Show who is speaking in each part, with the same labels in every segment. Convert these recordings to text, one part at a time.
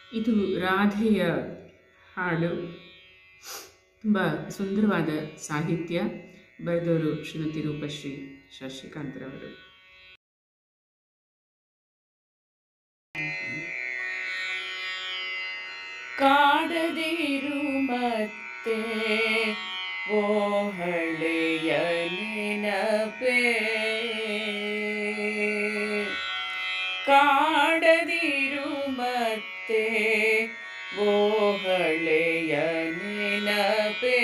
Speaker 1: ಇದು ರಾಧೆಯ ಹಾಡು ತುಂಬ ಸುಂದರವಾದ ಸಾಹಿತ್ಯ ಬರೆದವರು ಶ್ರೀಮತಿ ರೂಪಶ್ರೀ ಶಶಿಕಾಂತ್ರವರು
Speaker 2: ಕಾಡದಿರು ಮತ್ತೆ ಓಹಳೆಯ ನೆನಪೇ ಕಾಡದಿರು ಮತ್ತೆ ಓಹಳೆಯ ನೆನಪೇ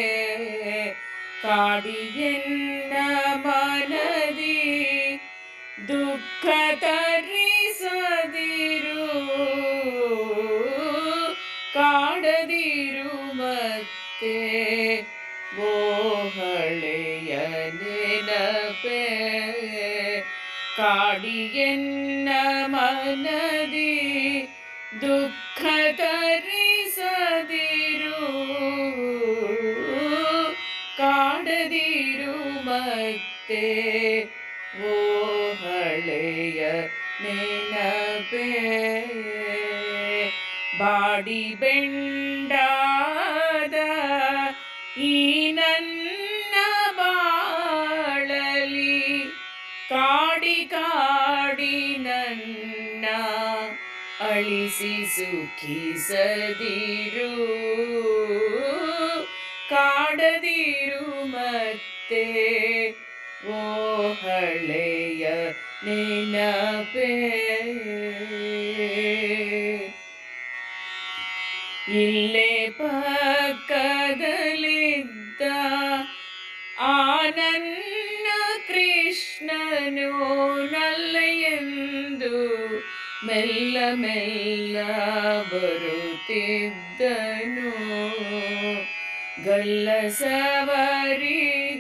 Speaker 2: ಕಾಡಿಯನ್ನ ಮನದಿ ದುಃಖ ತರಿಸದಿರು ಕಾಡದಿರು ಮತ್ತೆ ಓಹಳೆಯ ನೆನಪೇ ಕಾಡಿಯನ್ನ ಮನದಿ ದುಃಖ ತರಿಸದಿರು ಕಾಡದಿರು ಮತ್ತೆ ಓಹಳೆಯ ನೆನಪೇ ಬಾಡಿ ಬೆಂಡಾದ ಈ ನನ್ನ ಬಾಳಲಿ ಕಾಡಿ ಕಾಡಿ ನನ್ನ ಅಳಿಸಿ ಸುಖಿಸದಿರು ಕಾಡದಿರು ಮತ್ತೆ ಓಹಳೆಯ ನೆನಪೇ ಇಲ್ಲೇ ಪಕ್ಕದಲ್ಲಿದ್ದ ಆ ನನ್ನ ಕೃಷ್ಣನು ನಲ್ಲ ಎಂದು ಮೆಲ್ಲ ಮೆಲ್ಲ ಬರುತ್ತಿದ್ದನು ಗಲ್ಲ ಸವರಿ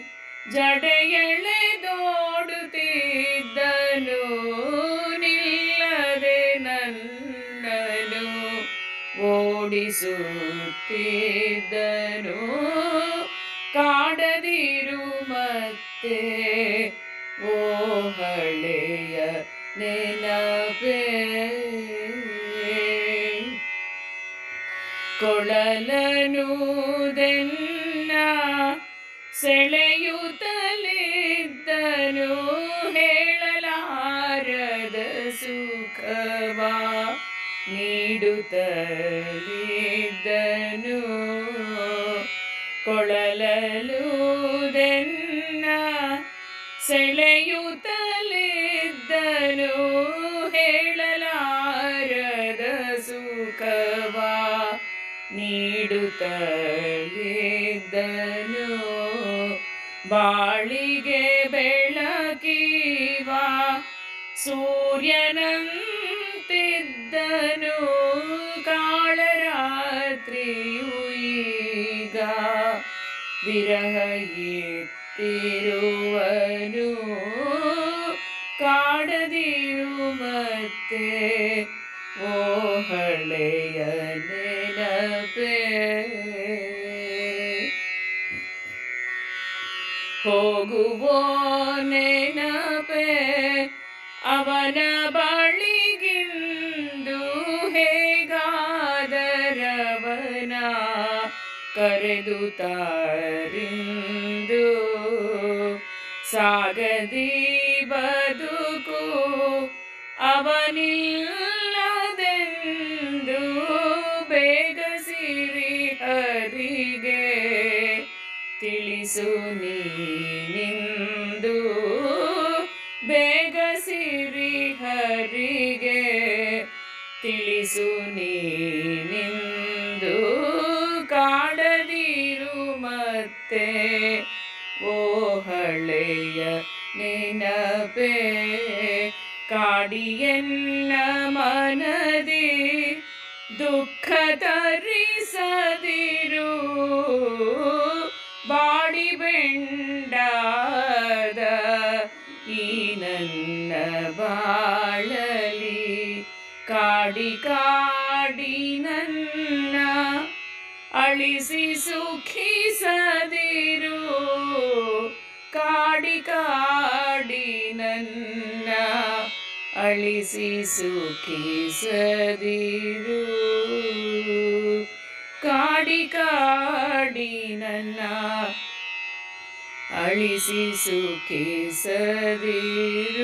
Speaker 2: ಜಡೆಯೆಳೆದೋಡುತ್ತಿದ್ದನು ನಿಲ್ಲದೆ ನನ್ನನು ಓಡಿಸುತ್ತಿದ್ದನು ಕಾಡದಿರು ಮತ್ತೆ ಓಹಳೆಯ ನೆನಪೇ ಕೊಳಲನುದೆನ್ನ ಸೆಳೆಯುತ್ತಲಿದ್ದನು ಹೇಳಲಾರದ ಸುಖವಾ ನೀಡುತ್ತಲಿದ್ದನು ಕೊಳಲಲುದೆನ್ನ ಸೆಳೆಯುತ್ತಲಿದ್ದನು ಹೇಳಲಾರದ ಸುಖವಾ ನೀಡುತ್ತಲಿದ್ದನು ಬಾಳಿಗೆ ಬೆಳಕಿವ ಸೂರ್ಯನಂತಿದ್ದನು ಕಾಳರಾತ್ರಿಯು ಈಗ ವಿರಹ ಎತ್ತಿರುವನು ಕಾಡದಿರು ಮತ್ತೆ ಓಹಳೆಯ ನೆನಪೇ ಹೋಗುವೋ ನೆನಪೇ ಅವನ ಬಳಿಗಿಂದು ಹೇಗಾದರವನ ಕರೆದು ತಾರಿಂದು ಸಾಗದಿ ಬದುಕು ಅವನಿಲ್ಲದೆಂದು ಬೇಗ ಸಿರಿ ಹರಿಗೆ ತಿಳಿಸು ನೀನಿಂದು ಬೇಗ ಸಿರಿ ಹರಿಗೆ ತಿಳಿಸು ನೀನಿಂದು ಕಾಡದಿರು ಮತ್ತೆ ಓಹಳೆಯ ನೆನಪೇ ಕಾಡಿಯನ್ನ ಮನದಿ ದುಃಖ ತರಿಸದಿರು ಬಾಡಿ ಬೆಂಡಾದ ಈ ನನ್ನ ಬಾಳಲಿ ಕಾಡಿ ಕಾಡಿ ನನ್ನ ಅಳಿಸಿ ಸುಖಿಸದಿರು ಕಾಡಿ ಕಾಡಿ ನನ್ನ ಅಳಿಸಿ ಸುಖಿಸದಿರು ಕಾಡಿ ಕಾಡಿ ನನ್ನ ಅಳಿಸಿ ಸುಖಿಸದಿರು